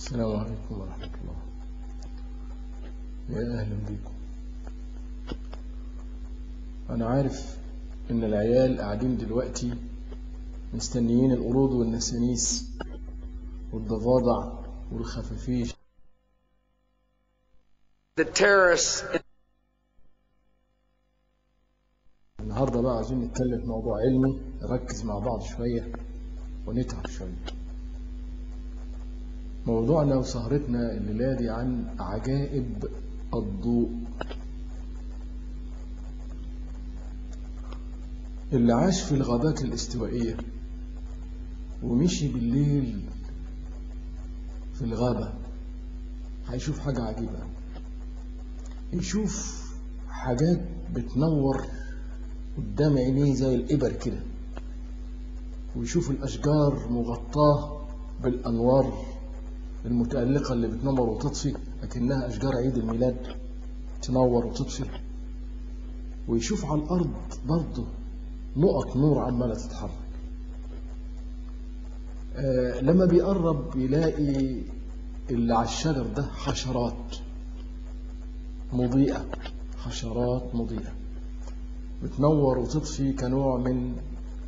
السلام عليكم ورحمة الله يا أهلا بكم أنا عارف إن العيال قاعدين دلوقتي مستنيين القرود والنسانيس والضفادع والخفافيش The terrorists النهاردة بقى عايزين نتكلم في موضوع علمي نركز مع بعض شوية ونتعب شوية موضوعنا وسهرتنا الليلة دي عن عجائب الضوء اللي عاش في الغابات الاستوائية ومشي بالليل في الغابة هيشوف حاجة عجيبة يشوف حاجات بتنور قدام عينيه زي الإبر كده ويشوف الأشجار مغطاة بالأنوار المتألقة اللي بتنور وتطفي لكنها أشجار عيد الميلاد تنور وتطفي ويشوف على الأرض برضه نقط نور عمالة تتحرك آه لما بيقرب يلاقي اللي على الشجر ده حشرات مضيئة حشرات مضيئة بتنور وتطفي كنوع من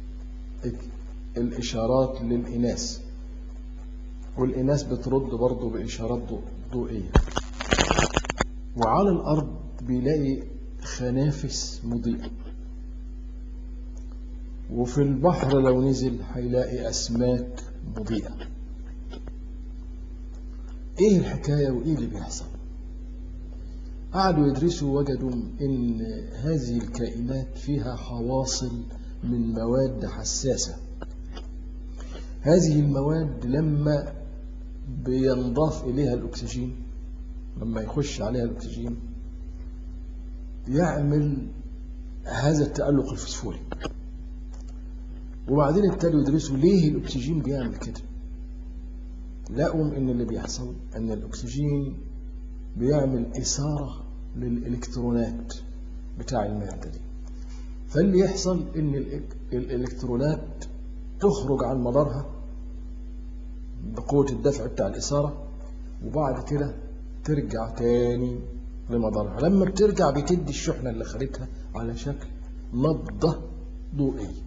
الإشارات للإناث والإناث بترد برضه بإشارات ضوئية وعلى الأرض بيلاقي خنافس مضيئة وفي البحر لو نزل هيلاقي أسماك مضيئة إيه الحكاية وإيه اللي بيحصل قعدوا يدرسوا وجدوا إن هذه الكائنات فيها حواصل من مواد حساسة هذه المواد لما بينضاف إليها الأكسجين لما يخش عليها الأكسجين يعمل هذا التألق الفسفوري وبعدين ابتدوا يدرسوا ليه الأكسجين بيعمل كده لقوا إن اللي بيحصل إن الأكسجين بيعمل إثارة للإلكترونات بتاع المادة دي فاللي يحصل إن الإلكترونات تخرج عن مدارها بقوة الدفع بتاع الإثارة وبعد كده ترجع تاني لمدارها لما بترجع بتدي الشحنة اللي خدتها على شكل نبضة ضوئية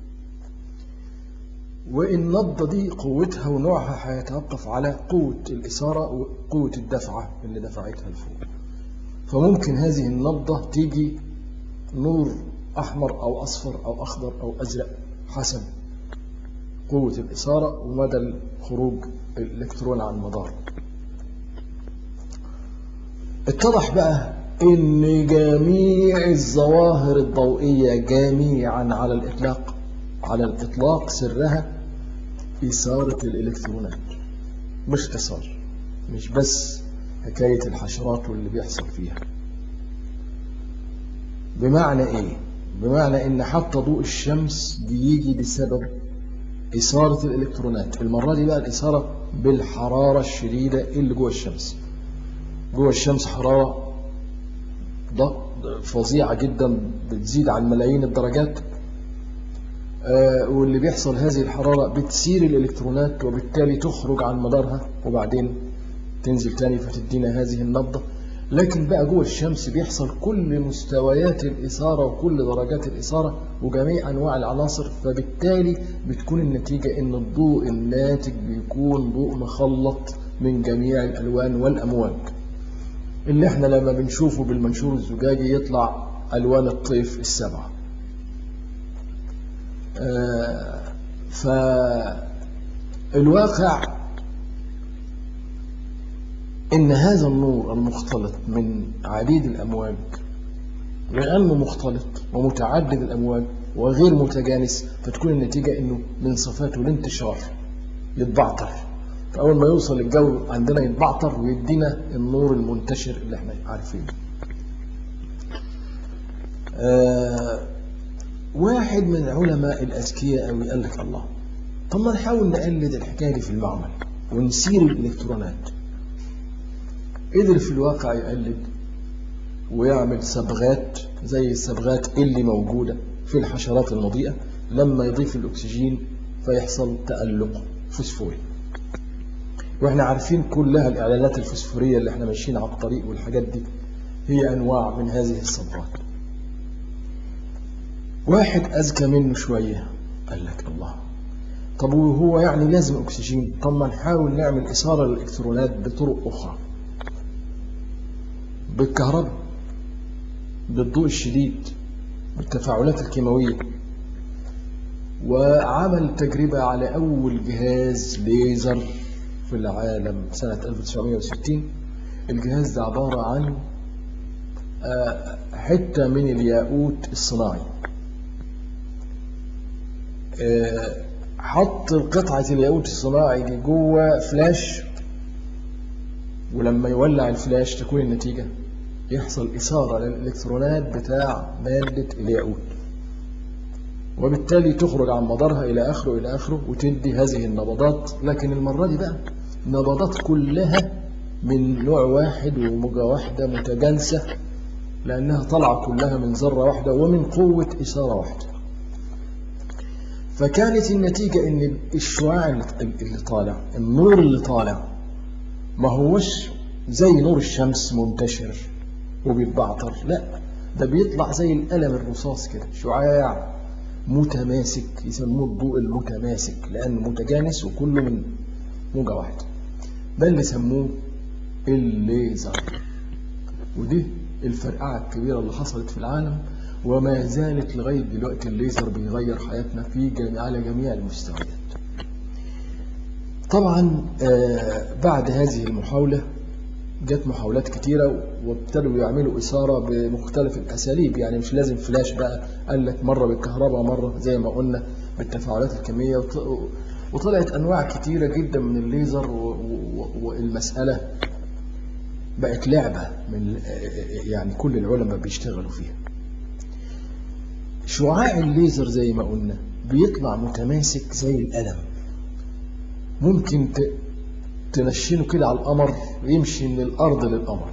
والنبضة دي قوتها ونوعها هيتوقف على قوة الإثارة وقوة الدفعة اللي دفعتها لفوق فممكن هذه النبضة تيجي نور أحمر أو أصفر أو أخضر أو أزرق حسب قوة الإثارة ومدى خروج الإلكترون عن مدار اتضح بقى إن جميع الظواهر الضوئية جميعا على الإطلاق على الإطلاق سرها إثارة الإلكترونات باختصار مش بس حكاية الحشرات واللي بيحصل فيها بمعنى إيه؟ بمعنى إن حتى ضوء الشمس بيجي بسبب إثارة الإلكترونات المرة دي بقى الإثارة بالحرارة الشديدة اللي جوه الشمس جوه الشمس حرارة فظيعة جدا بتزيد عن ملايين الدرجات آه واللي بيحصل هذه الحرارة بتسير الإلكترونات وبالتالي تخرج عن مدارها وبعدين تنزل تاني فتدينا هذه النبضة لكن بقى جوه الشمس بيحصل كل مستويات الإثارة وكل درجات الإثارة وجميع أنواع العناصر فبالتالي بتكون النتيجة إن الضوء الناتج بيكون ضوء مخلط من جميع الألوان والأمواج اللي احنا لما بنشوفه بالمنشور الزجاجي يطلع ألوان الطيف السبعة آه فالواقع إن هذا النور المختلط من عديد الأمواج لأنه مختلط ومتعدد الأمواج وغير متجانس فتكون النتيجة إنه من صفاته الانتشار يتبعتر فأول ما يوصل الجو عندنا يتبعتر ويدينا النور المنتشر اللي احنا عارفينه آه واحد من العلماء الأذكياء قوي قال لك الله طب ما نحاول نقلد الحكاية دي في المعمل ونسير الإلكترونات قدر في الواقع يقلد ويعمل صبغات زي الصبغات اللي موجودة في الحشرات المضيئة لما يضيف الأكسجين فيحصل تألق فوسفوري واحنا عارفين كلها الاعلانات الفسفوريه اللي احنا ماشيين على الطريق والحاجات دي هي انواع من هذه الصبغات واحد اذكى منه شويه قال لك الله طب وهو يعني لازم اكسجين طب ما نحاول نعمل اثاره للالكترونات بطرق اخرى بالكهرباء بالضوء الشديد بالتفاعلات الكيماويه وعمل تجربة على أول جهاز ليزر في العالم سنة 1960 الجهاز ده عبارة عن آه، حتة من الياقوت الصناعي آه، حط قطعة الياقوت الصناعي دي جوه فلاش ولما يولع الفلاش تكون النتيجة يحصل إثارة للإلكترونات بتاع مادة الياقوت وبالتالي تخرج عن مدارها إلى آخره إلى آخره وتدي هذه النبضات لكن المرة دي بقى نبضات كلها من نوع واحد وموجة واحدة متجانسة لأنها طالعة كلها من ذرة واحدة ومن قوة إثارة واحدة فكانت النتيجة إن الشعاع اللي طالع النور اللي طالع ما هوش زي نور الشمس منتشر وبيتبعتر لا ده بيطلع زي القلم الرصاص كده شعاع متماسك يسموه الضوء المتماسك لأنه متجانس وكله من موجة واحدة ده اللي سموه الليزر ودي الفرقعة الكبيرة اللي حصلت في العالم وما زالت لغاية دلوقتي الليزر بيغير حياتنا في جميع على جميع المستويات طبعا آه بعد هذه المحاولة جت محاولات كتيرة وابتدوا يعملوا إثارة بمختلف الأساليب يعني مش لازم فلاش بقى قال لك مرة بالكهرباء مرة زي ما قلنا بالتفاعلات الكيميائية وط- وطلعت أنواع كتيرة جدا من الليزر و- و- والمسألة بقت لعبة من يعني كل العلماء بيشتغلوا فيها شعاع الليزر زي ما قلنا بيطلع متماسك زي القلم ممكن ت- تنشنه كده على القمر ويمشي من الأرض للقمر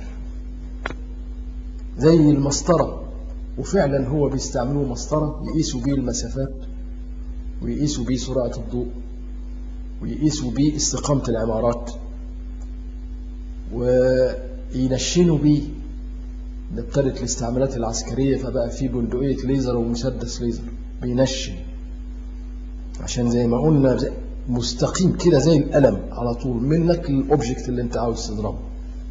زي المسطرة وفعلا هو بيستعملوه مسطرة يقيسوا بيه المسافات ويقيسوا بيه سرعة الضوء ويقيسوا بيه استقامة العمارات وينشنوا بيه ده ابتدت الاستعمالات العسكرية فبقى في بندقية ليزر ومسدس ليزر بينشن عشان زي ما قلنا زي- مستقيم كده زي القلم على طول منك للأوبجكت اللي انت عاوز تضربه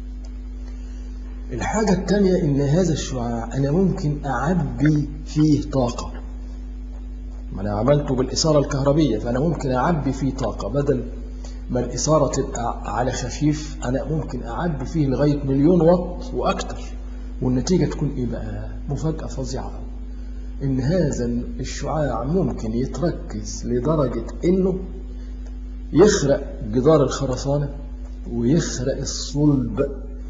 الحاجة التانية ان هذا الشعاع انا ممكن اعبي فيه طاقة ما انا عملته بالإثارة الكهربية فانا ممكن اعبي فيه طاقة بدل ما الإثارة تبقى على خفيف انا ممكن اعبي فيه لغاية مليون واط واكتر والنتيجة تكون ايه بقى مفاجأة فظيعة ان هذا الشعاع ممكن يتركز لدرجة انه يخرق جدار الخرسانة ويخرق الصلب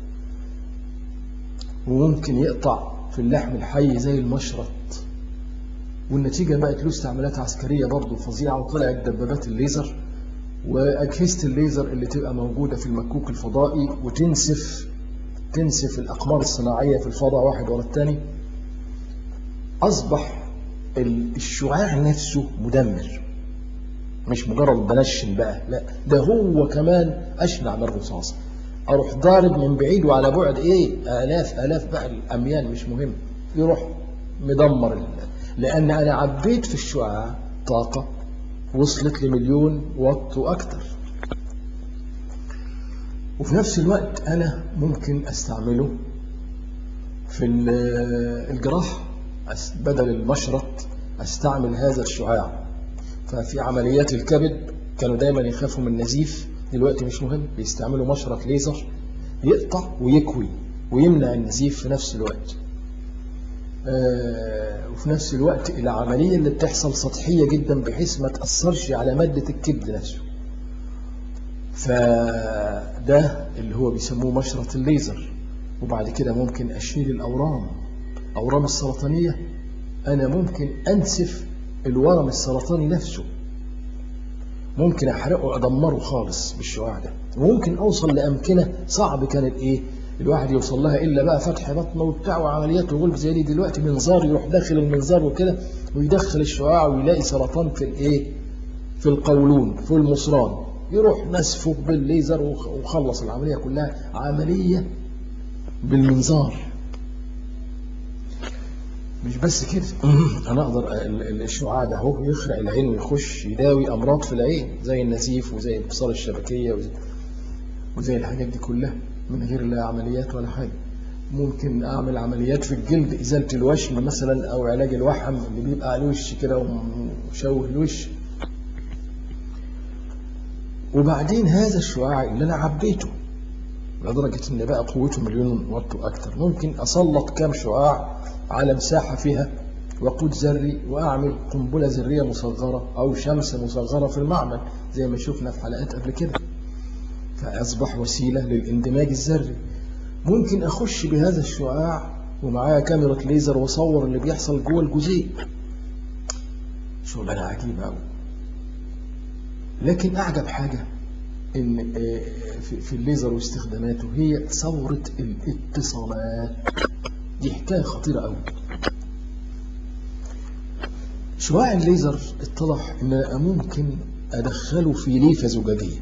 وممكن يقطع في اللحم الحي زي المشرط والنتيجة بقت له استعمالات عسكرية برضه فظيعة وطلعت دبابات الليزر وأجهزة الليزر اللي تبقى موجودة في المكوك الفضائي وتنسف تنسف الأقمار الصناعية في الفضاء واحد ورا الثاني أصبح ال- الشعاع نفسه مدمر مش مجرد بنشن بقى لا ده هو كمان أشنع من الرصاص أروح ضارب من بعيد وعلى بعد إيه آلاف آلاف بقى الأميال مش مهم يروح مدمر ال- لأن أنا عبيت في الشعاع طاقة وصلت لمليون واط وأكتر وفي نفس الوقت أنا ممكن أستعمله في ال- الجراحة أس- بدل المشرط أستعمل هذا الشعاع ففي عمليات الكبد كانوا دايما يخافوا من النزيف دلوقتي مش مهم بيستعملوا مشرط ليزر يقطع ويكوي ويمنع النزيف في نفس الوقت آه، وفي نفس الوقت العملية اللي بتحصل سطحية جدا بحيث ما تأثرش على مادة الكبد نفسه فده اللي هو بيسموه مشرط الليزر وبعد كده ممكن أشيل الأورام أورام السرطانية أنا ممكن أنسف الورم السرطاني نفسه ممكن أحرقه أدمره خالص بالشعاع ده وممكن أوصل لأمكنة صعب كانت إيه الواحد يوصل لها إلا بقى فتح بطنه وبتاع وعمليات وغلب زي دي دلوقتي منظار يروح داخل المنظار وكده ويدخل الشعاع ويلاقي سرطان في الإيه في القولون في المصران يروح نسفه بالليزر وخ- وخلص العملية كلها عملية بالمنظار مش بس كده انا اقدر ال- ال- الشعاع ده اهو يخرق العين ويخش يداوي امراض في العين زي النزيف وزي الابصار الشبكيه وزي, وزي الحاجات دي كلها من غير لا عمليات ولا حاجه ممكن اعمل عمليات في الجلد ازاله الوشم مثلا او علاج الوحم اللي بيبقى على الوش كده ومشوه الوش وبعدين هذا الشعاع اللي انا عبيته لدرجة إن بقى قوته مليون واط وأكتر ممكن أسلط كام شعاع على مساحة فيها وقود ذري وأعمل قنبلة ذرية مصغرة أو شمس مصغرة في المعمل زي ما شفنا في حلقات قبل كده فأصبح وسيلة للاندماج الذري ممكن أخش بهذا الشعاع ومعايا كاميرا ليزر وأصور اللي بيحصل جوه الجزيء شغلانة عجيبة أوي لكن أعجب حاجة ان آه، في في الليزر واستخداماته هي ثورة الاتصالات دي حكاية خطيرة قوي شعاع الليزر اتضح ان أنا ممكن ادخله في ليفة زجاجية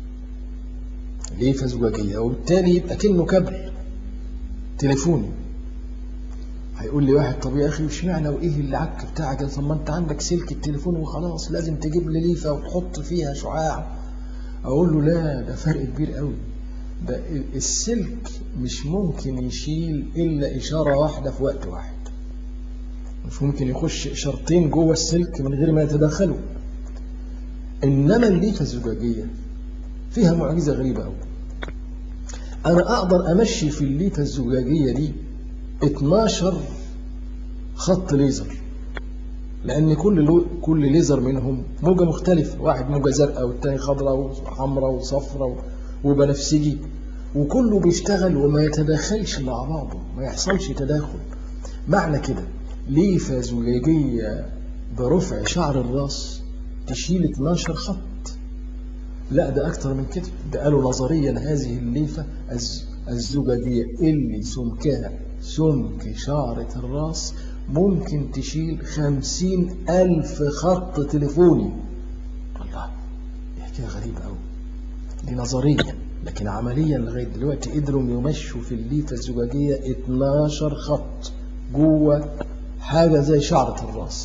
ليفة زجاجية وبالتالي يبقى كأنه كابل تليفوني هيقول لي واحد طب يا اخي اشمعنى وايه اللي عك بتاعك ده؟ طب ما انت عندك سلك التليفون وخلاص لازم تجيب لي ليفه وتحط فيها شعاع اقول له لا ده فرق كبير قوي ده السلك مش ممكن يشيل الا اشاره واحده في وقت واحد مش ممكن يخش اشارتين جوه السلك من غير ما يتداخلوا انما الليفه الزجاجيه فيها معجزه غريبه قوي انا اقدر امشي في الليفه الزجاجيه دي 12 خط ليزر لان كل لو كل ليزر منهم موجه مختلفه واحد موجه زرقاء والتاني خضراء وحمراء وصفراء وبنفسجي وكله بيشتغل وما يتداخلش مع بعضه ما يحصلش تداخل معنى كده ليفه زجاجيه برفع شعر الراس تشيل 12 خط لا ده اكتر من كده ده قالوا نظريا هذه الليفه الز- الزجاجيه اللي سمكها سمك شعرة الراس ممكن تشيل خمسين ألف خط تليفوني الله دي حكاية غريبة أوي دي نظريا لكن عمليا لغاية دلوقتي قدروا يمشوا في الليفة الزجاجية 12 خط جوه حاجة زي شعرة الراس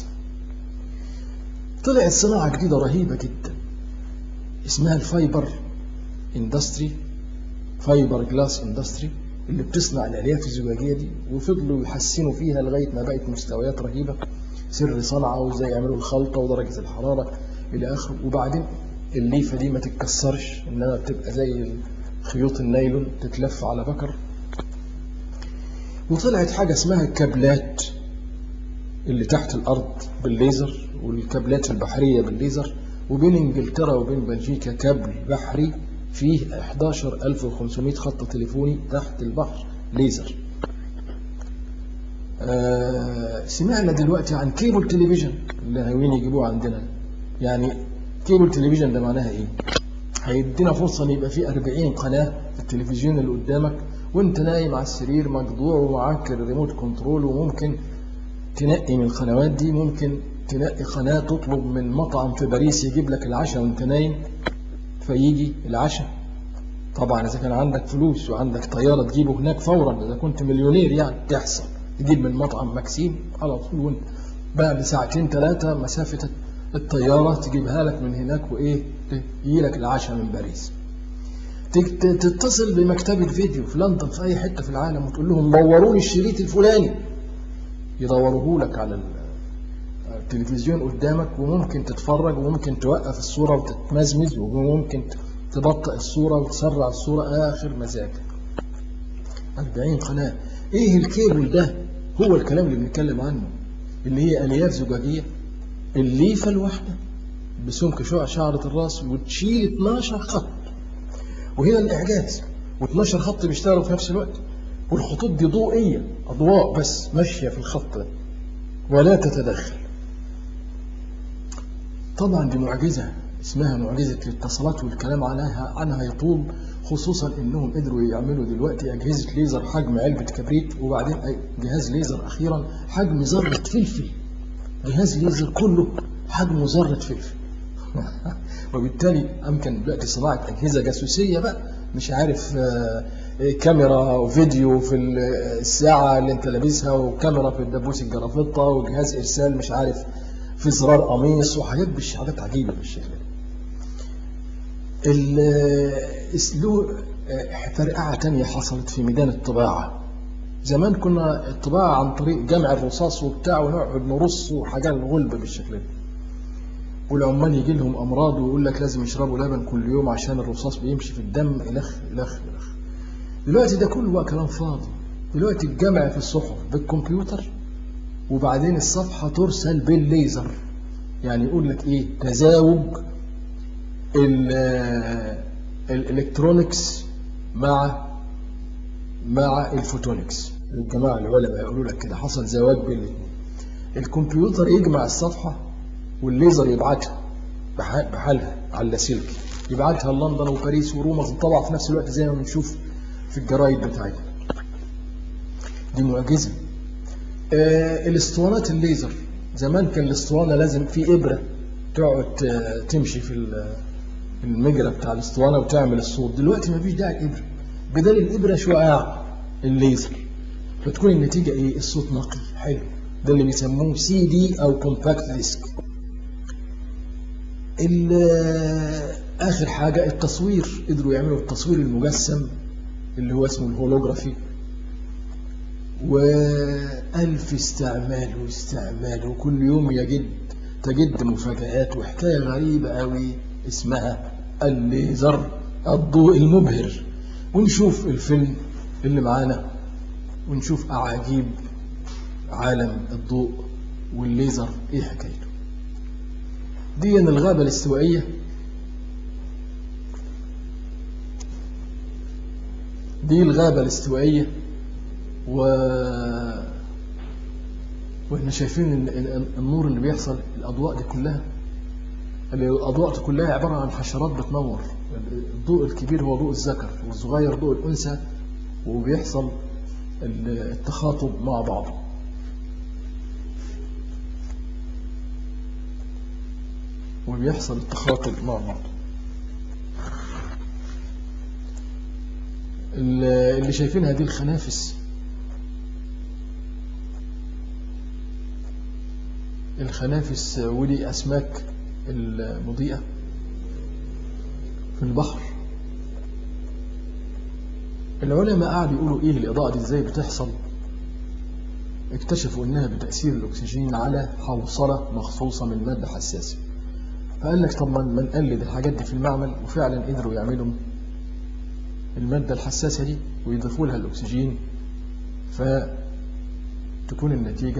طلعت صناعة جديدة رهيبة جدا اسمها الفايبر اندستري فايبر جلاس اندستري اللي بتصنع الالياف الزجاجيه دي وفضلوا يحسنوا فيها لغايه ما بقت مستويات رهيبه سر صنعه وازاي يعملوا الخلطه ودرجه الحراره الى اخره وبعدين الليفه دي ما تتكسرش انما بتبقى زي خيوط النايلون تتلف على بكر وطلعت حاجه اسمها الكابلات اللي تحت الارض بالليزر والكابلات البحريه بالليزر وبين انجلترا وبين بلجيكا كابل بحري فيه 11500 خط تليفوني تحت البحر ليزر آه سمعنا دلوقتي عن كيبل تلفزيون اللي ناويين يجيبوه عندنا يعني كيبل تلفزيون ده معناها ايه هيدينا فرصه ان يبقى في 40 قناه في التلفزيون اللي قدامك وانت نايم على السرير مجدوع ومعاك الريموت كنترول وممكن تنقي من القنوات دي ممكن تنقي قناه تطلب من مطعم في باريس يجيب لك العشاء وانت نايم فيجي العشاء طبعا اذا كان عندك فلوس وعندك طياره تجيبه هناك فورا اذا كنت مليونير يعني تحصل تجيب من مطعم مكسيم على طول وانت بعد ساعتين ثلاثه مسافه الطياره تجيبها لك من هناك وايه يجي لك العشاء من باريس تت- تتصل بمكتبة فيديو في لندن في أي حتة في العالم وتقول لهم دوروا لي الشريط الفلاني يدوروه لك على ال- التلفزيون قدامك وممكن تتفرج وممكن توقف الصورة وتتمزمز وممكن تبطئ الصورة وتسرع الصورة آخر مزاجك 40 قناة إيه الكيبل ده هو الكلام اللي بنتكلم عنه اللي هي ألياف زجاجية الليفة الواحدة بسمك شعر شعرة الراس وتشيل 12 خط وهنا الإعجاز و12 خط بيشتغلوا في نفس الوقت والخطوط دي ضوئية أضواء بس ماشية في الخط ده ولا تتدخل طبعا دي معجزة اسمها معجزة الاتصالات والكلام عنها عنها يطول خصوصا انهم قدروا يعملوا دلوقتي اجهزة ليزر حجم علبة كبريت وبعدين أي- جهاز ليزر اخيرا حجم ذرة فلفل جهاز ليزر كله حجمه ذرة فلفل وبالتالي أمكن دلوقتي صناعة أجهزة جاسوسية بقى مش عارف آه، إيه، كاميرا وفيديو في ال- الساعة اللي انت لابسها وكاميرا في الدبوس الجرافطة وجهاز إرسال مش عارف في زرار قميص وحاجات مش حاجات عجيبة بالشكل ده الاسلوب فرقعة تانية حصلت في ميدان الطباعة زمان كنا الطباعة عن طريق جمع الرصاص وبتاع ونقعد نرص وحاجات غلب بالشكل ده والعمال يجي لهم أمراض ويقول لك لازم يشربوا لبن كل يوم عشان الرصاص بيمشي في الدم إلخ إلخ إلخ دلوقتي ده كله بقى كلام فاضي دلوقتي الجمع في الصحف بالكمبيوتر وبعدين الصفحة ترسل بالليزر يعني يقول لك ايه تزاوج ال- الالكترونكس مع مع الفوتونكس الجماعة العلماء يقولوا لك كده حصل زواج بين الاثنين الكمبيوتر يجمع الصفحة والليزر يبعتها بح- بحالها على اللاسلكي يبعتها لندن وباريس وروما تطبع في نفس الوقت زي ما بنشوف في الجرايد بتاعتنا دي معجزة آه الاسطوانات الليزر زمان كان الاسطوانة لازم في إبرة تقعد آه، تمشي في ال- المجرى بتاع الاسطوانة وتعمل الصوت دلوقتي مفيش داعي الإبرة بدل الإبرة شعاع الليزر فتكون النتيجة إيه الصوت نقي حلو ده اللي بيسموه سي دي أو كومباكت ديسك ال- آخر حاجة التصوير قدروا يعملوا التصوير المجسم اللي هو اسمه الهولوجرافي وألف استعمال واستعمال وكل يوم يجد تجد مفاجآت وحكاية غريبة قوي اسمها الليزر الضوء المبهر ونشوف الفيلم اللي معانا ونشوف أعاجيب عالم الضوء والليزر ايه حكايته دي الغابة الاستوائية دي الغابة الاستوائية و واحنا شايفين ال- ال- النور اللي بيحصل الاضواء دي كلها اللي الاضواء دي كلها عباره عن حشرات بتنور الضوء الكبير هو ضوء الذكر والصغير ضوء الانثى وبيحصل ال- التخاطب مع بعضه وبيحصل التخاطب مع بعضه ال- اللي شايفينها دي الخنافس الخنافس ودي أسماك المضيئة في البحر العلماء قعدوا يقولوا إيه الإضاءة دي إزاي بتحصل اكتشفوا إنها بتأثير الأكسجين على حوصلة مخصوصة من مادة حساسة فقال لك طب ما ما نقلد الحاجات دي في المعمل وفعلا قدروا يعملوا المادة الحساسة دي ويضيفوا لها الأكسجين فتكون النتيجة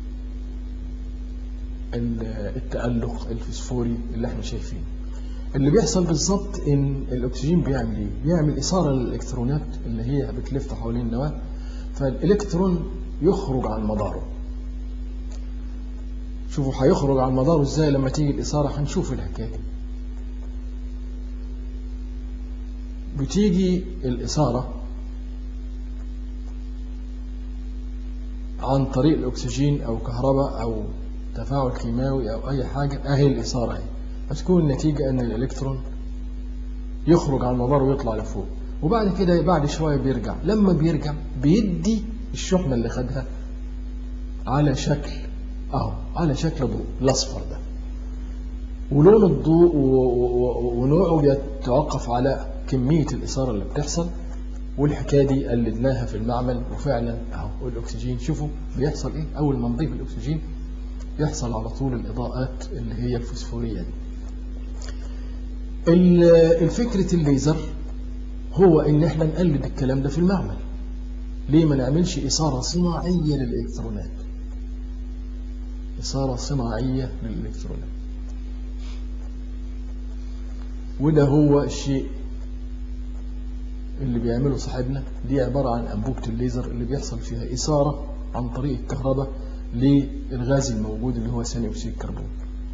ال- التألق الفسفوري اللي احنا شايفينه اللي بيحصل بالظبط ان الاكسجين بيعمل ايه بيعمل اثاره للالكترونات اللي هي بتلف حوالين النواه فالالكترون يخرج عن مداره شوفوا هيخرج عن مداره ازاي لما تيجي الاثاره هنشوف الحكايه دي. بتيجي الاثاره عن طريق الاكسجين او كهرباء او تفاعل كيماوي او اي حاجه اهي الاثاره اهي فتكون النتيجه ان الالكترون يخرج عن مداره ويطلع لفوق وبعد كده بعد شويه بيرجع لما بيرجع بيدي الشحنه اللي خدها على شكل اهو على شكل ضوء الاصفر ده ولون الضوء و- و- ونوعه بيتوقف على كميه الاثاره اللي بتحصل والحكايه دي قلدناها في المعمل وفعلا اهو الاكسجين شوفوا بيحصل ايه اول ما نضيف الاكسجين يحصل على طول الاضاءات اللي هي الفسفوريه دي ال- الفكره الليزر هو ان احنا نقلد الكلام ده في المعمل ليه ما نعملش اثاره صناعيه للالكترونات اثاره صناعيه للالكترونات وده هو الشيء اللي بيعمله صاحبنا دي عبارة عن أنبوبة الليزر اللي بيحصل فيها إثارة عن طريق الكهرباء للغاز الموجود اللي هو ثاني أكسيد الكربون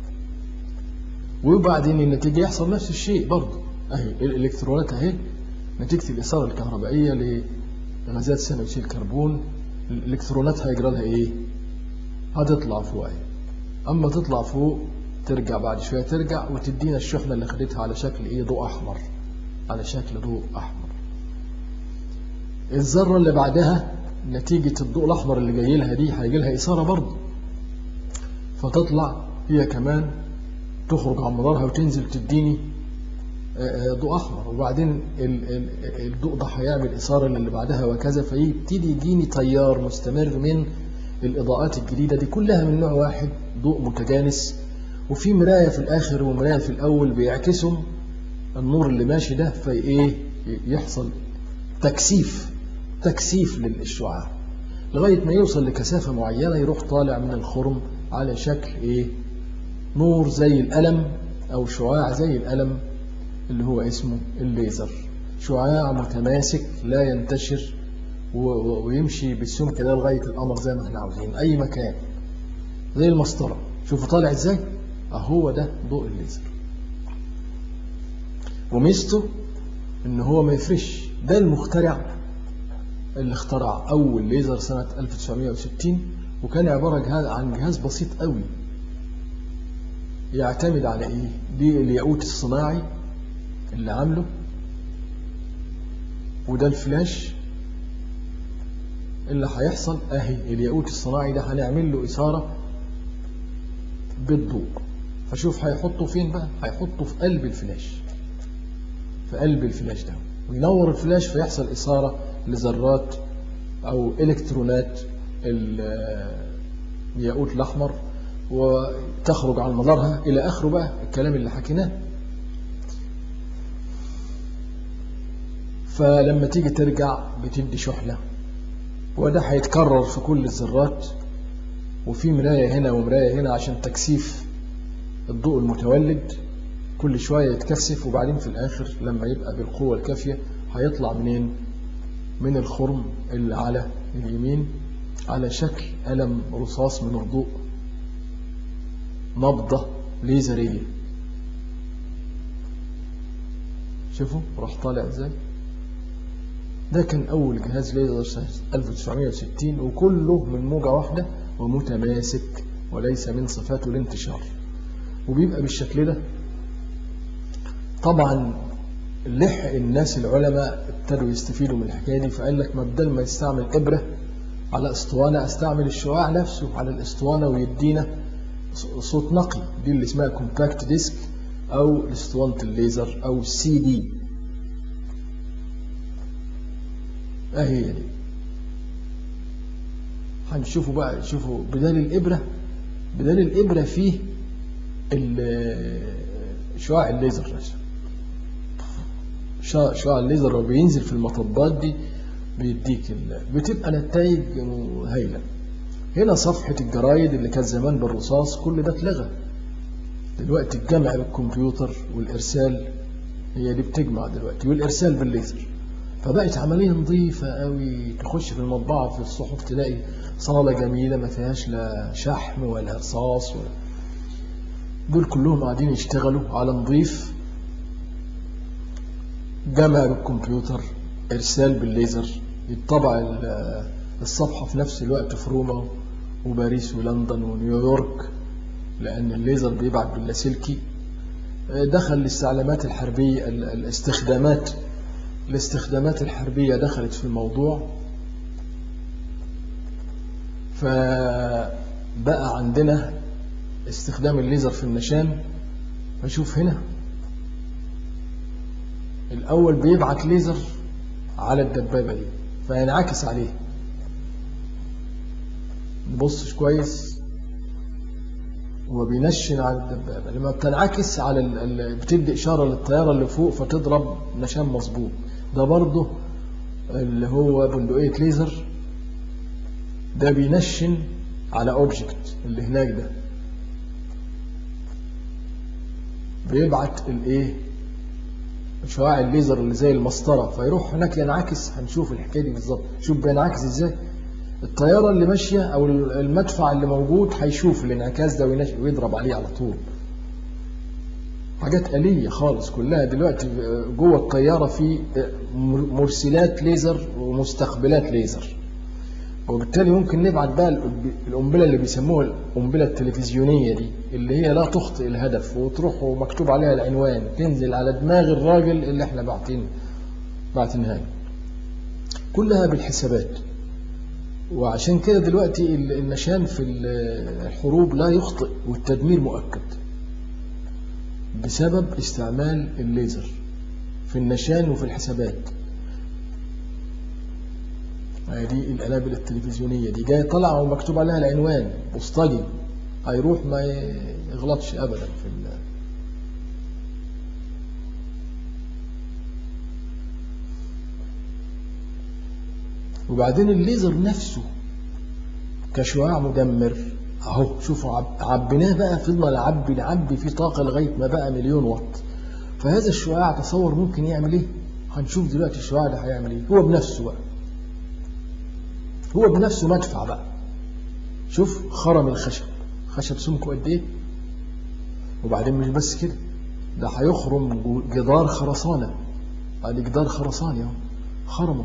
وبعدين النتيجة يحصل نفس الشيء برضه أهي الإلكترونات أهي نتيجة الإثارة الكهربائية لغازات ثاني أكسيد الكربون الإلكترونات هيجرى لها إيه؟ هتطلع فوق أهي أما تطلع فوق ترجع بعد شوية ترجع وتدينا الشحنة اللي خدتها على شكل ايه ضوء احمر على شكل ضوء احمر الذرة اللي بعدها نتيجة الضوء الاحمر اللي جاي لها دي هيجي لها اثارة برضه فتطلع هي كمان تخرج عن مدارها وتنزل تديني آه، آه، ضوء احمر وبعدين ال- ال- الضوء ده هيعمل اثاره للي بعدها وكذا فيبتدي يجيني تيار مستمر من الاضاءات الجديده دي كلها من نوع واحد ضوء متجانس وفي مرايه في الاخر ومرايه في الاول بيعكسوا النور اللي ماشي ده في ايه يحصل تكثيف تكثيف للشعاع لغايه ما يوصل لكثافه معينه يروح طالع من الخرم على شكل ايه نور زي القلم او شعاع زي القلم اللي هو اسمه الليزر شعاع متماسك لا ينتشر و- و- ويمشي بالسمك ده لغايه القمر زي ما احنا عاوزين اي مكان زي المسطره شوفوا طالع ازاي اهو ده ضوء الليزر وميزته ان هو ما يفرش ده المخترع اللي اخترع اول ليزر سنه 1960 وكان عباره جهاز عن جهاز بسيط قوي يعتمد على ايه دي الياقوت الصناعي اللي عامله وده الفلاش اللي هيحصل اهي الياقوت الصناعي ده هنعمل له اثاره بالضوء فشوف هيحطه فين بقى هيحطه في قلب الفلاش في قلب الفلاش ده وينور الفلاش فيحصل اثاره لذرات او الكترونات ال- الياقوت الاحمر وتخرج عن مدارها الى اخره بقى الكلام اللي حكيناه فلما تيجي ترجع بتدي شحنة وده هيتكرر في كل الذرات وفي مراية هنا ومراية هنا عشان تكثيف الضوء المتولد كل شوية يتكثف وبعدين في الآخر لما يبقى بالقوة الكافية هيطلع منين من الخرم اللي على اليمين على شكل قلم رصاص من الضوء نبضة ليزرية شوفوا راح طالع ازاي ده كان أول جهاز ليزر سنة 1960 وكله من موجة واحدة ومتماسك وليس من صفاته الانتشار وبيبقى بالشكل ده طبعا لحق الناس العلماء ابتدوا يستفيدوا من الحكاية دي فقال لك ما بدل ما يستعمل إبرة على اسطوانة استعمل الشعاع نفسه على الاسطوانة ويدينا صوت نقي دي اللي اسمها كومباكت ديسك أو اسطوانة الليزر أو السي دي اهي دي هنشوفوا بقى شوفوا بدال الإبرة بدال الإبرة فيه ال- شعاع الليزر نفسه شع- شعاع الليزر لو بينزل في المطبات دي بيديك ال- بتبقى نتائج هايلة هنا صفحة الجرايد اللي كانت زمان بالرصاص كل ده اتلغى دلوقتي الجمع بالكمبيوتر والإرسال هي دي بتجمع دلوقتي والإرسال بالليزر فبقت عملية نظيفة قوي تخش في المطبعة في الصحف تلاقي صالة جميلة ما فيهاش لا شحم ولا رصاص ولا دول كلهم قاعدين يشتغلوا على نظيف جمع بالكمبيوتر إرسال بالليزر يطبع ال- الصفحة في نفس الوقت في روما وباريس ولندن ونيويورك لأن الليزر بيبعت باللاسلكي دخل الاستعلامات الحربية ال- الاستخدامات الاستخدامات الحربية دخلت في الموضوع فبقى عندنا استخدام الليزر في النشان بشوف هنا الأول بيبعت ليزر على الدبابة دي فينعكس عليه نبصش كويس وبينشن على الدبابة لما بتنعكس على ال... ال... بتدي إشارة للطيارة اللي فوق فتضرب نشان مظبوط ده برضه اللي هو بندقية ليزر ده بينشن على اوبجكت اللي هناك ده بيبعت الايه شعاع الليزر اللي زي المسطره فيروح هناك ينعكس هنشوف الحكايه دي بالظبط شوف بينعكس ازاي الطياره اللي ماشيه او المدفع اللي موجود هيشوف الانعكاس ده وينش- ويضرب عليه على طول حاجات آلية خالص كلها دلوقتي جوه الطيارة في مرسلات ليزر ومستقبلات ليزر وبالتالي ممكن نبعت بقى القب- القنبله اللي بيسموها القنبله التلفزيونيه دي اللي هي لا تخطئ الهدف وتروح ومكتوب عليها العنوان تنزل على دماغ الراجل اللي احنا باعتين باعتينها له. كلها بالحسابات وعشان كده دلوقتي ال- النشان في ال- الحروب لا يخطئ والتدمير مؤكد بسبب استعمال الليزر في النشان وفي الحسابات هي دي القنابل التلفزيونية دي جاية طالعة ومكتوب عليها العنوان بوسطجي هيروح ما يغلطش أبدا في ال وبعدين الليزر نفسه كشعاع مدمر اهو شوفوا عب... عبيناه بقى فضلنا نعبي نعبي فيه طاقة لغاية ما بقى مليون واط فهذا الشعاع تصور ممكن يعمل ايه هنشوف دلوقتي الشعاع ده هيعمل ايه هو بنفسه بقى هو بنفسه مدفع بقى شوف خرم الخشب خشب سمكه قد ايه وبعدين مش بس كده ده هيخرم جو- جدار خرسانة ادي جدار خرساني اهو خرمه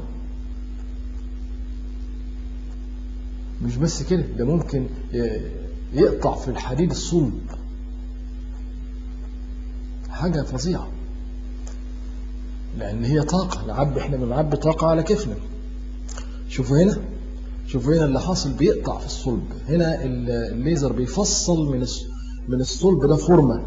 مش بس كده ده ممكن ي- يقطع في الحديد الصلب حاجة فظيعة لأن هي طاقة نعبي احنا بنعبي طاقة على كيفنا شوفوا هنا شوفوا هنا اللي حاصل بيقطع في الصلب هنا ال- الليزر بيفصل من الس- من الصلب ده فورمة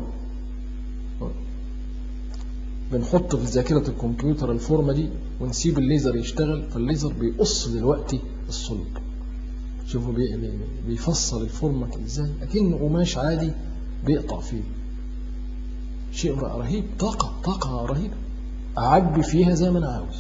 بنحط في ذاكرة الكمبيوتر الفورمة دي ونسيب الليزر يشتغل فالليزر بيقص دلوقتي الصلب شوفوا بي- بي- بيفصل الفورمة ازاي اكنه قماش عادي بيقطع فيه شيء رهيب طاقة طاقة رهيبة أعبي فيها زي ما أنا عاوز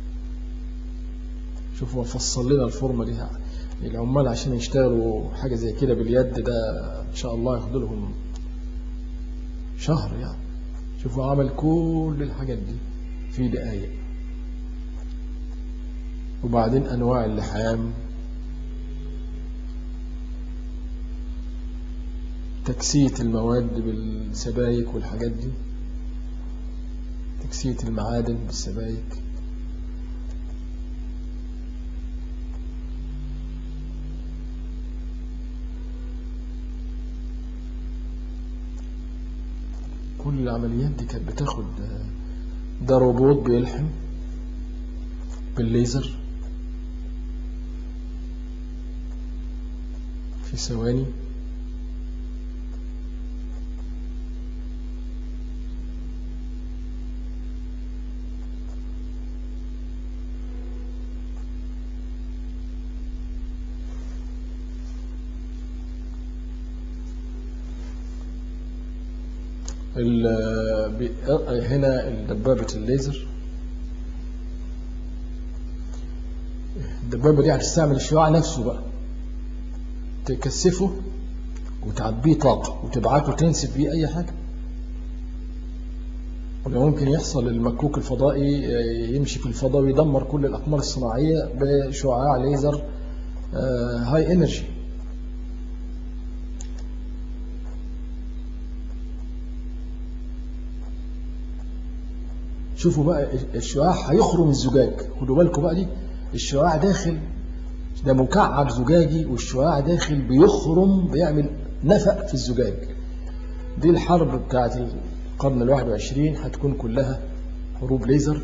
شوفوا فصل لنا الفورمة دي العمال عشان يشتغلوا حاجة زي كده باليد ده إن شاء الله ياخد لهم شهر يعني شوفوا عمل كل الحاجات دي في دقايق وبعدين أنواع اللحام تكسية المواد بالسبايك والحاجات دي تكسية المعادن بالسبايك كل العمليات دي كانت بتاخد ده روبوت بيلحم بالليزر في ثواني ال- بي- هنا دبابة الليزر الدبابة دي هتستعمل الشعاع نفسه بقى تكثفه وتعبيه طاقة وتبعته تنسب بيه أي حاجة ولا ممكن يحصل المكوك الفضائي آه، يمشي في الفضاء ويدمر كل الأقمار الصناعية بشعاع ليزر آه، هاي انرجي شوفوا بقى الشعاع هيخرم الزجاج خدوا بالكم بقى دي الشعاع داخل ده مكعب زجاجي والشعاع داخل بيخرم بيعمل نفق في الزجاج دي الحرب بتاعت القرن الواحد وعشرين هتكون كلها حروب ليزر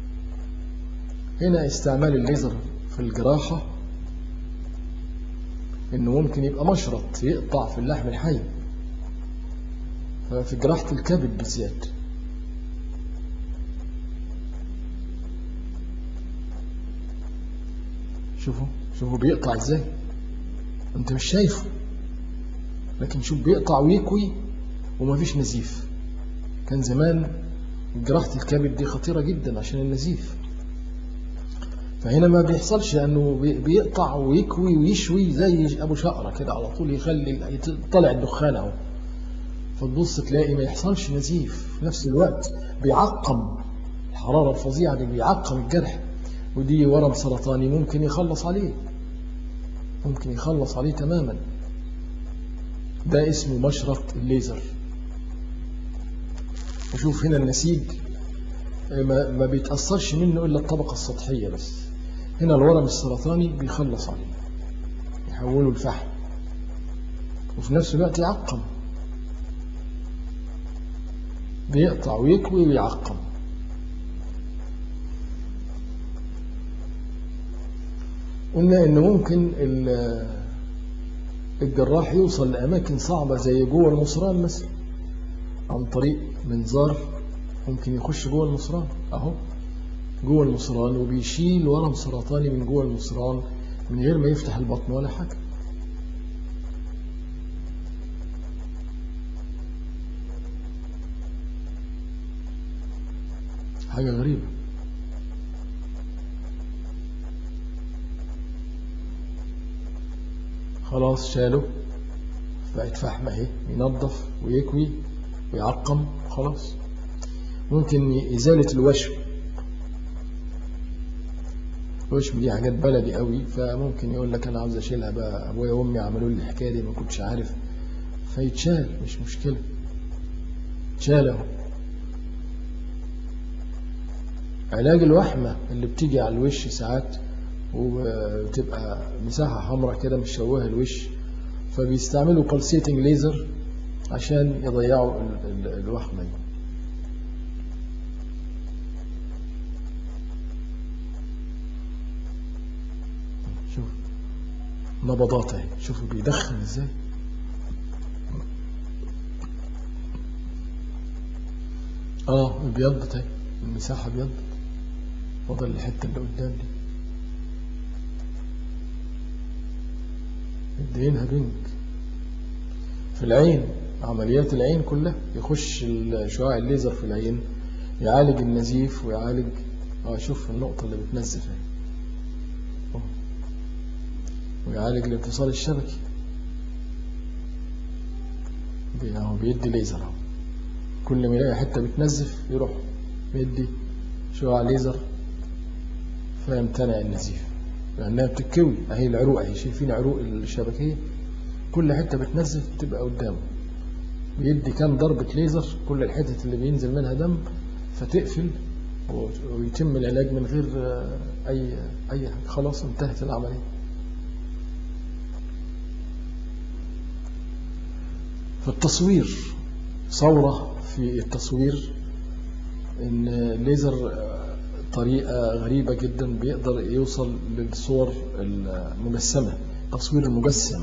هنا استعمال الليزر في الجراحة انه ممكن يبقى مشرط يقطع في اللحم الحي ففي جراحة الكبد بالذات شوفوا شوفوا بيقطع ازاي انت مش شايفه لكن شوف بيقطع ويكوي ومفيش نزيف كان زمان جراحة الكبد دي خطيرة جدا عشان النزيف فهنا ما بيحصلش انه بي- بيقطع ويكوي ويشوي زي ابو شقرة كده على طول يخلي طلع الدخان اهو فتبص تلاقي ما يحصلش نزيف في نفس الوقت بيعقم الحرارة الفظيعة دي بيعقم الجرح ودي ورم سرطاني ممكن يخلص عليه ممكن يخلص عليه تماما ده اسمه مشرط الليزر وشوف هنا النسيج ما, ما بيتأثرش منه إلا الطبقة السطحية بس هنا الورم السرطاني بيخلص عليه يحوله لفحم وفي نفس الوقت يعقم بيقطع ويكوي ويعقم قلنا ان ممكن ال- الجراح يوصل لاماكن صعبه زي جوه المصران مثلا عن طريق منظار ممكن يخش جوه المصران اهو جوه المصران وبيشيل ورم سرطاني من جوه المصران من غير ما يفتح البطن ولا حاجه حاجه غريبه خلاص شاله بقت فحمة اهي ينظف ويكوي ويعقم خلاص ممكن إزالة الوشم الوشم دي حاجات بلدي قوي فممكن يقول لك أنا عاوز أشيلها بقى أبويا وأمي عملوا لي الحكاية دي ما كنتش عارف فيتشال مش مشكلة تشال اهو علاج الوحمة اللي بتيجي على الوش ساعات وتبقى مساحة حمراء كده مشوهة الوش فبيستعملوا pulsating ليزر عشان يضيعوا ال- ال- الوحمة دي شوف نبضات اهي شوفوا بيدخن ازاي اه بيضبط اهي المساحة بيضبط فضل الحتة اللي قدام دي مدينها بنك في العين عمليات العين كلها يخش شعاع الليزر في العين يعالج النزيف ويعالج اه شوف النقطة اللي بتنزف اهي أهو. ويعالج الانفصال الشبكي بي- اهو بيدي ليزر اهو كل ما يلاقي حتة بتنزف يروح يدي شعاع ليزر فيمتنع النزيف لأنها بتتكوي أهي العروق أهي شايفين عروق الشبكية كل حتة بتنزف بتبقى قدامه بيدي كام ضربة ليزر كل الحتت اللي بينزل منها دم فتقفل و- ويتم العلاج من غير آه، أي أي حاجة خلاص انتهت العملية فالتصوير ثورة في التصوير إن الليزر آه، طريقة غريبة جدا بيقدر يوصل للصور المجسمة التصوير المجسم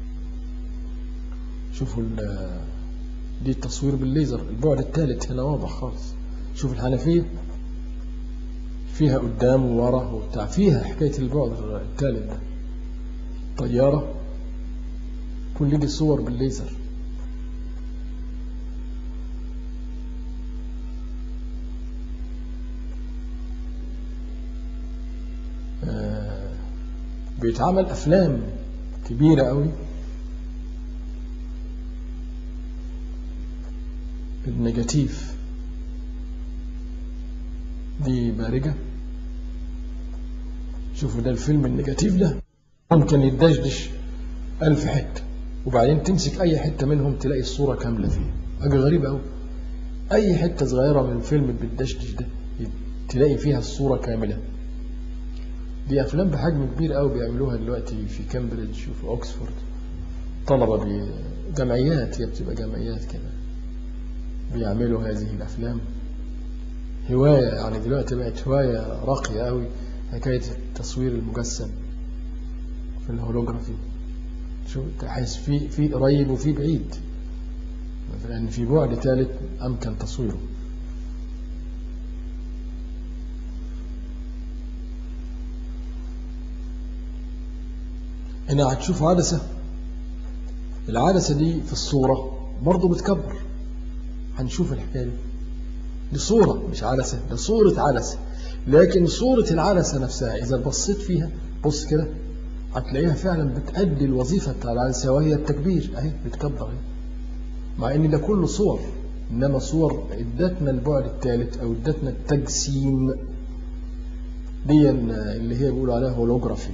شوفوا ال- دي التصوير بالليزر البعد الثالث هنا واضح خالص شوف الحنفية فيها قدام وورا وبتاع فيها حكاية البعد الثالث ده طيارة كل دي صور بالليزر آه، بيتعمل أفلام كبيرة قوي النيجاتيف دي بارجة شوفوا ده الفيلم النيجاتيف ده ممكن يتدشدش ألف حتة وبعدين تمسك أي حتة منهم تلاقي الصورة كاملة فيها حاجة غريبة أوي أي حتة صغيرة من الفيلم اللي بتدشدش ده تلاقي فيها الصورة كاملة دي أفلام بحجم كبير قوي بيعملوها دلوقتي في كامبريدج وفي أوكسفورد طلبة بي... جمعيات هي بتبقى جمعيات كده بيعملوا هذه الأفلام هواية يعني دلوقتي بقت هواية راقية قوي حكاية التصوير المجسم في الهولوجرافي شو تحس في في قريب وفي بعيد لأن في بعد ثالث أمكن تصويره هنا هتشوف عدسة العدسة دي في الصورة برضه بتكبر هنشوف الحكاية دي دي صورة مش عدسة ده صورة عدسة لكن صورة العدسة نفسها إذا بصيت فيها بص كده هتلاقيها فعلا بتأدي الوظيفة بتاع العدسة وهي التكبير أهي بتكبر أهي مع إن ده كله صور إنما صور ادتنا البعد الثالث أو ادتنا التجسيم دي اللي هي بيقولوا عليها هولوجرافي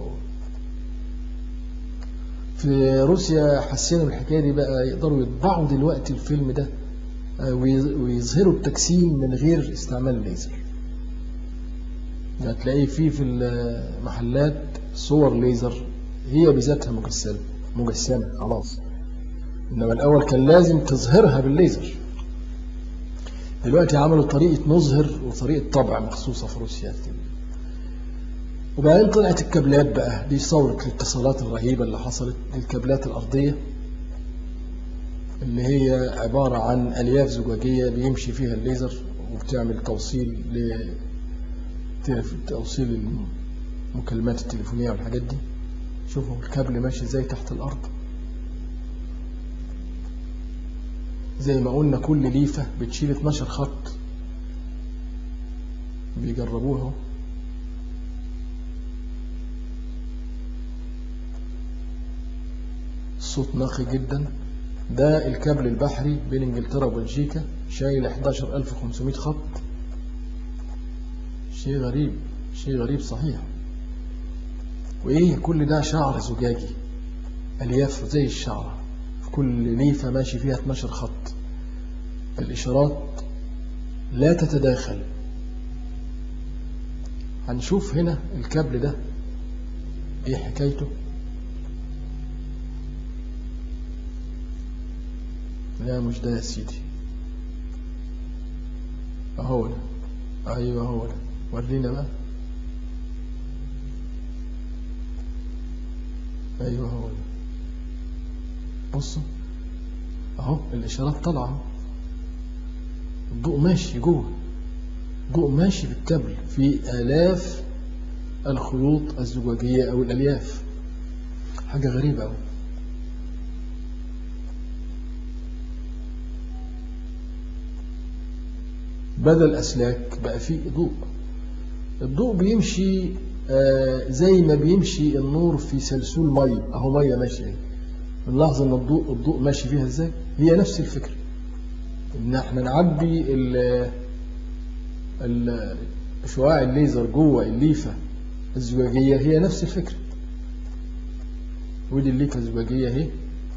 في روسيا حسنوا الحكايه دي بقى يقدروا يطبعوا دلوقتي الفيلم ده آه، ويظ- ويظهروا التجسيم من غير استعمال الليزر هتلاقي فيه في المحلات صور ليزر هي بذاتها مجسمة مجسمة خلاص إنما الأول كان لازم تظهرها بالليزر دلوقتي عملوا طريقة مظهر وطريقة طبع مخصوصة في روسيا وبعدين طلعت الكابلات بقى دي ثورة الاتصالات الرهيبة اللي حصلت دي الكابلات الأرضية اللي هي عبارة عن ألياف زجاجية بيمشي فيها الليزر وبتعمل توصيل ل توصيل المكالمات التليفونية والحاجات دي شوفوا الكابل ماشي ازاي تحت الأرض زي ما قلنا كل ليفة بتشيل 12 خط بيجربوها اهو. الصوت نقي جدا ده الكابل البحري بين انجلترا وبلجيكا شايل 11500 خط شيء غريب شيء غريب صحيح وايه كل ده شعر زجاجي الياف زي الشعره في كل ليفه ماشي فيها 12 خط الاشارات لا تتداخل هنشوف هنا الكابل ده ايه حكايته لا مش ده يا سيدي اهو ده ايوه هو ده ورينا بقى ايوه هو ده بصوا اهو الاشارات طالعه الضوء ماشي جوه ضوء ماشي بالكابل في الاف الخيوط الزجاجيه او الالياف حاجه غريبه قوي بدل أسلاك بقى فيه ضوء الضوء بيمشي آه زي ما بيمشي النور في سلسول مية أهو مية ماشية اهي نلاحظ إن الضوء الضوء ماشي فيها إزاي هي نفس الفكرة إن إحنا نعبي ال ال شعاع الليزر جوه الليفة الزجاجية هي نفس الفكرة ودي الليفة الزجاجية اهي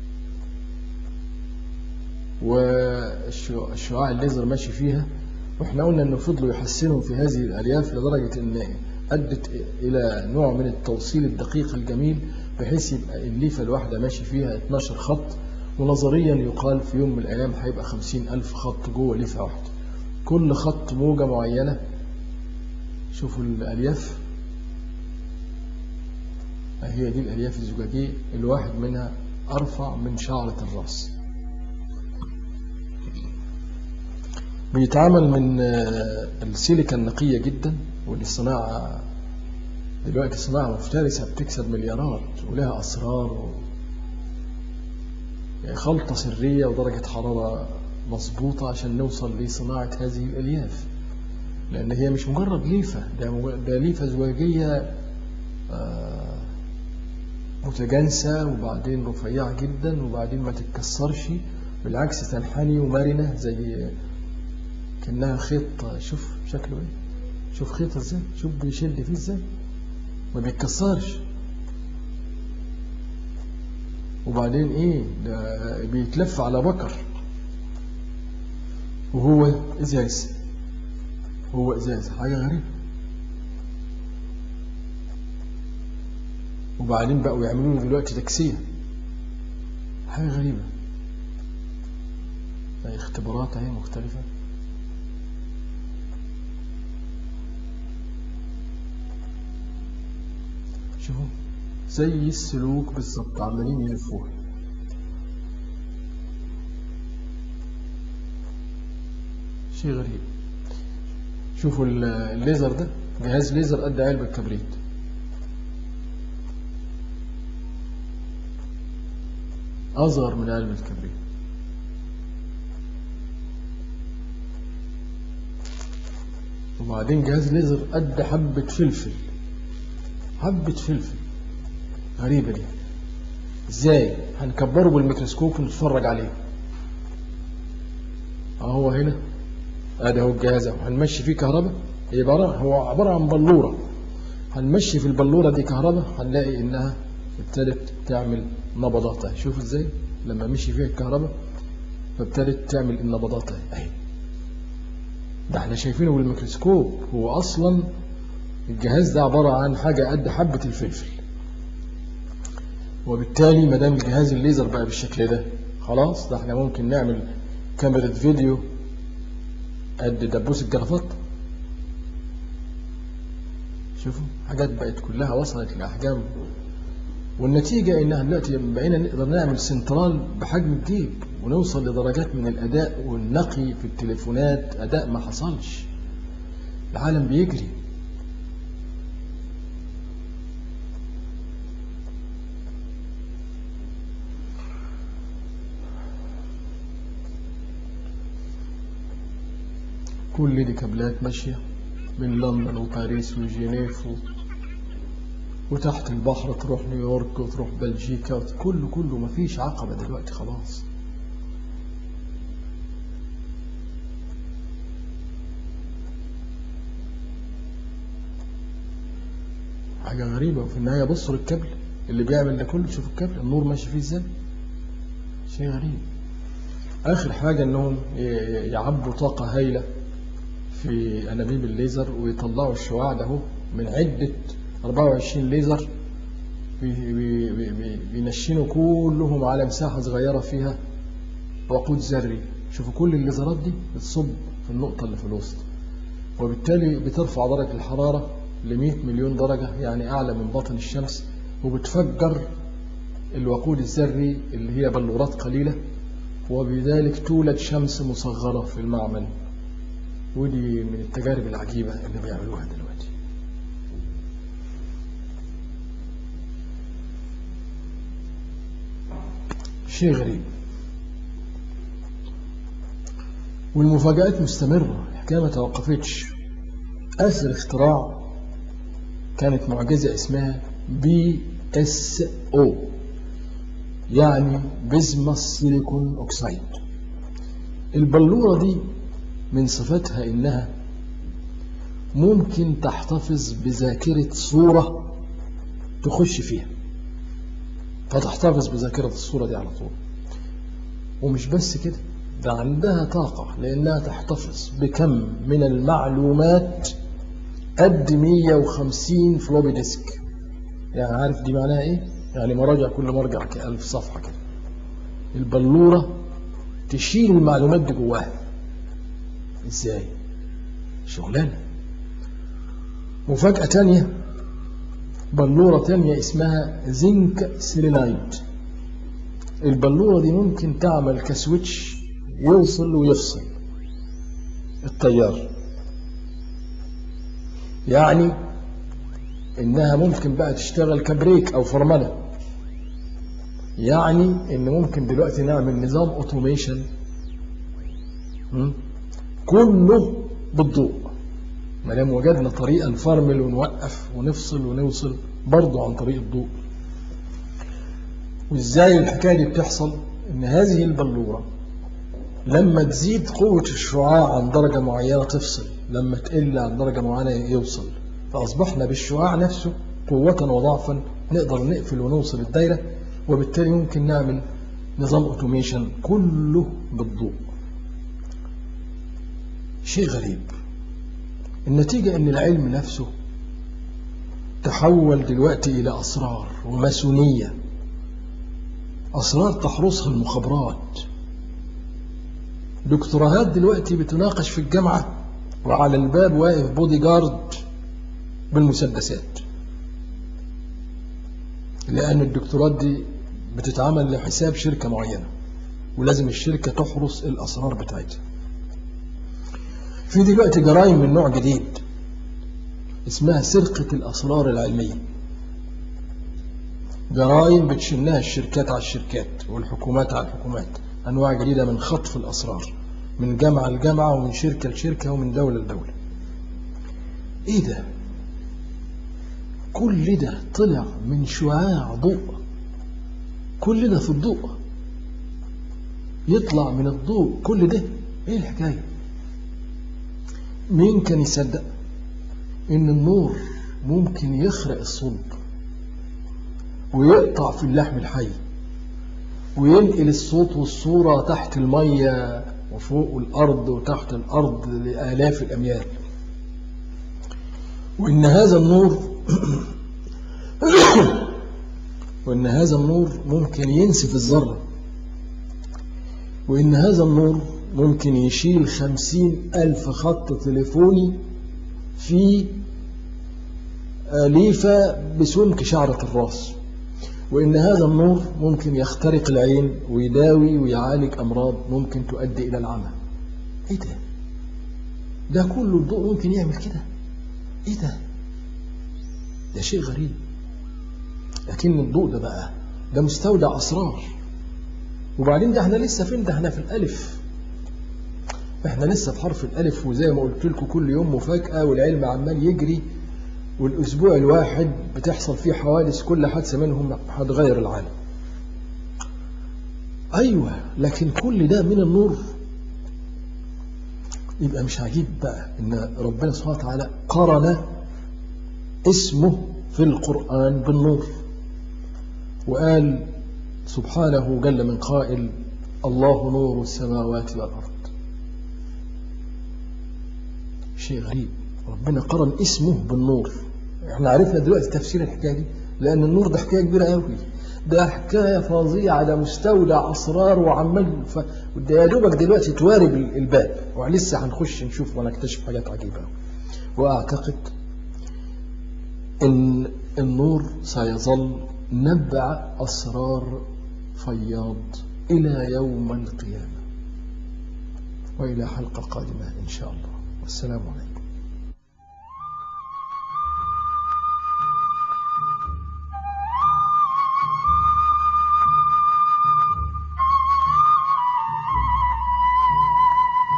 والشعاع الليزر ماشي فيها واحنا قلنا انه فضلوا يحسنوا في هذه الالياف لدرجه ان ادت الى نوع من التوصيل الدقيق الجميل بحيث يبقى الليفه الواحده ماشي فيها 12 خط ونظريا يقال في يوم من الايام هيبقى 50 الف خط جوه ليفه واحده كل خط موجه معينه شوفوا الالياف هي دي الالياف الزجاجيه الواحد منها ارفع من شعره الراس بيتعمل من السيليكا النقية جدا ودي صناعة دلوقتي صناعة مفترسة بتكسب مليارات ولها أسرار و... يعني خلطة سرية ودرجة حرارة مظبوطة عشان نوصل لصناعة هذه الألياف لأن هي مش مجرد ليفة ده, مج... ده ليفة زجاجية آه متجانسة وبعدين رفيعة جدا وبعدين ما تتكسرش بالعكس تنحني ومرنة زي كأنها خيط شوف شكله ايه شوف خيط ازاي شوف بيشد فيه ازاي ما بيتكسرش وبعدين ايه ده بيتلف على بكر وهو ازاز هو ازاز حاجه غريبه وبعدين بقوا يعملوا له دلوقتي تكسيه حاجه غريبه اختبارات اهي مختلفه شوفوا زي السلوك بالظبط عمالين يلفوها شيء غريب شوفوا الليزر ده جهاز ليزر قد علبة كبريت أصغر من علبة كبريت وبعدين جهاز ليزر قد حبة فلفل حبة فلفل غريبة دي ازاي هنكبره بالميكروسكوب ونتفرج عليه اهو هنا ادي اهو الجهاز اهو هنمشي فيه كهرباء عبارة هو عبارة عن بلورة هنمشي في البلورة دي كهرباء هنلاقي انها ابتدت تعمل نبضات اهي شوف ازاي لما مشي فيها الكهرباء فابتدت تعمل النبضات اهي ده احنا شايفينه بالميكروسكوب هو اصلا الجهاز ده عبارة عن حاجة قد حبة الفلفل وبالتالي ما دام جهاز الليزر بقى بالشكل ده خلاص ده احنا ممكن نعمل كاميرا فيديو قد دبوس الجرافات شوفوا حاجات بقت كلها وصلت لأحجام والنتيجة إنها دلوقتي بقينا نقدر نعمل سنترال بحجم الجيب ونوصل لدرجات من الأداء والنقي في التليفونات أداء ما حصلش العالم بيجري كل دي كابلات ماشية من لندن وباريس وجنيف و... وتحت البحر تروح نيويورك وتروح بلجيكا وت- كله كله مفيش عقبة دلوقتي خلاص حاجة غريبة وفي النهاية بصوا للكابل اللي بيعمل ده كله شوفوا الكابل النور ماشي فيه ازاي شيء غريب آخر حاجة إنهم ي- ي- يعبوا طاقة هايلة في أنابيب الليزر ويطلعوا الشعاع ده هو من عدة 24 ليزر بي- بي- بي- بي- بينشنوا كلهم على مساحة صغيرة فيها وقود ذري شوفوا كل الليزرات دي بتصب في النقطة اللي في الوسط وبالتالي بترفع درجة الحرارة ل 100 مليون درجة يعني أعلى من باطن الشمس وبتفجر الوقود الذري اللي هي بلورات قليلة وبذلك تولد شمس مصغرة في المعمل ودي من التجارب العجيبة اللي بيعملوها دلوقتي شيء غريب والمفاجآت مستمرة الحكاية ما توقفتش آخر اختراع كانت معجزة اسمها بي اس او يعني بزمس سيليكون اوكسيد البلورة دي من صفاتها انها ممكن تحتفظ بذاكرة صورة تخش فيها فتحتفظ بذاكرة الصورة دي على طول ومش بس كده ده عندها طاقة لأنها تحتفظ بكم من المعلومات قد 150 فلوبي ديسك يعني عارف دي معناها ايه؟ يعني مراجع كل مرجع كألف صفحة كده البلورة تشيل المعلومات دي جواها ازاي؟ شغلانة مفاجأة تانية بلورة تانية اسمها زنك سيلينايد البلورة دي ممكن تعمل كسويتش يوصل ويفصل التيار يعني انها ممكن بقى تشتغل كبريك او فرملة يعني ان ممكن دلوقتي نعمل نظام اوتوميشن م? كله بالضوء ما دام وجدنا طريقه نفرمل ونوقف ونفصل ونوصل برضه عن طريق الضوء وازاي الحكايه دي بتحصل ان هذه البلوره لما تزيد قوه الشعاع عن درجه معينه تفصل لما تقل عن درجه معينه يوصل فاصبحنا بالشعاع نفسه قوه وضعفا نقدر نقفل ونوصل الدايره وبالتالي ممكن نعمل نظام اوتوميشن كله بالضوء شيء غريب النتيجة ان العلم نفسه تحول دلوقتي الى اسرار وماسونية اسرار تحرسها المخابرات دكتوراهات دلوقتي بتناقش في الجامعة وعلى الباب واقف بودي جارد بالمسدسات لأن الدكتورات دي بتتعمل لحساب شركة معينة ولازم الشركة تحرس الأسرار بتاعتها في دلوقتي جرائم من نوع جديد اسمها سرقة الأسرار العلمية جرائم بتشنها الشركات على الشركات والحكومات على الحكومات أنواع جديدة من خطف الأسرار من جامعة لجامعة ومن شركة لشركة ومن دولة لدولة إيه ده؟ كل ده طلع من شعاع ضوء كل ده في الضوء يطلع من الضوء كل ده ايه الحكايه مين كان يصدق ان النور ممكن يخرق الصلب ويقطع في اللحم الحي وينقل الصوت والصورة تحت المية وفوق الأرض وتحت الأرض لآلاف الأميال وإن هذا النور وإن هذا النور ممكن ينسف الذرة وإن هذا النور ممكن يشيل خمسين ألف خط تليفوني في ليفة بسمك شعرة الراس وإن هذا النور ممكن يخترق العين ويداوي ويعالج أمراض ممكن تؤدي إلى العمى إيه ده؟ ده كله الضوء ممكن يعمل كده إيه ده؟ ده شيء غريب لكن الضوء ده بقى ده مستودع أسرار وبعدين ده احنا لسه فين ده احنا في الألف احنا لسه في حرف الألف وزي ما قلت لكم كل يوم مفاجأة والعلم عمال يجري والأسبوع الواحد بتحصل فيه حوادث كل حادثة منهم هتغير العالم أيوة لكن كل ده من النور يبقى مش عجيب بقى إن ربنا سبحانه وتعالى قرن اسمه في القرآن بالنور وقال سبحانه جل من قائل الله نور السماوات والأرض شيء غريب ربنا قرن اسمه بالنور احنا عرفنا دلوقتي تفسير الحكايه دي لان النور ده حكايه كبيره قوي ده حكايه فظيعه ده مستودع اسرار وعمال ف... ده يا دوبك دلوقتي توارب الباب ولسه هنخش نشوف ونكتشف حاجات عجيبه واعتقد ان النور سيظل نبع اسرار فياض الى يوم القيامه والى حلقه قادمه ان شاء الله والسلام عليكم